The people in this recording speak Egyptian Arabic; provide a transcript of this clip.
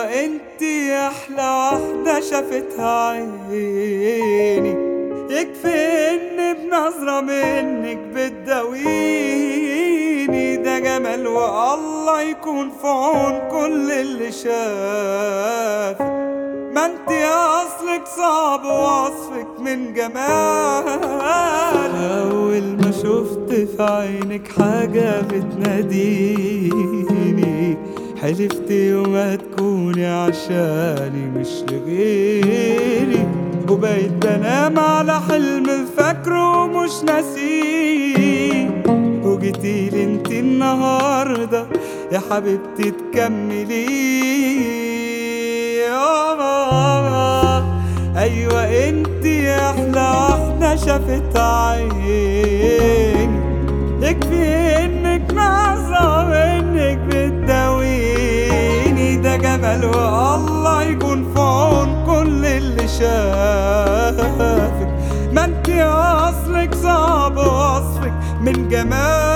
ايوه انتي احلى واحدة شافتها عيني يكفي ان بنظرة منك بتداويني ده جمال والله يكون في عون كل اللي شافك ما انتي اصلك صعب وصفك من جمال اول ما شفت في عينك حاجة بتناديني حلفت يوم هتكوني عشاني مش لغيري وبقيت بنام على حلم فاكره ومش ناسيه وجيتيلي انتي النهارده يا حبيبتي تكملي يا ماما ايوه انتي احلى واحده شافتها عيني يكفي انك نظرة منك بتداويني ده جمال والله يكون في عون كل اللي شافك ما انتي اصلك صعب وصفك من جمال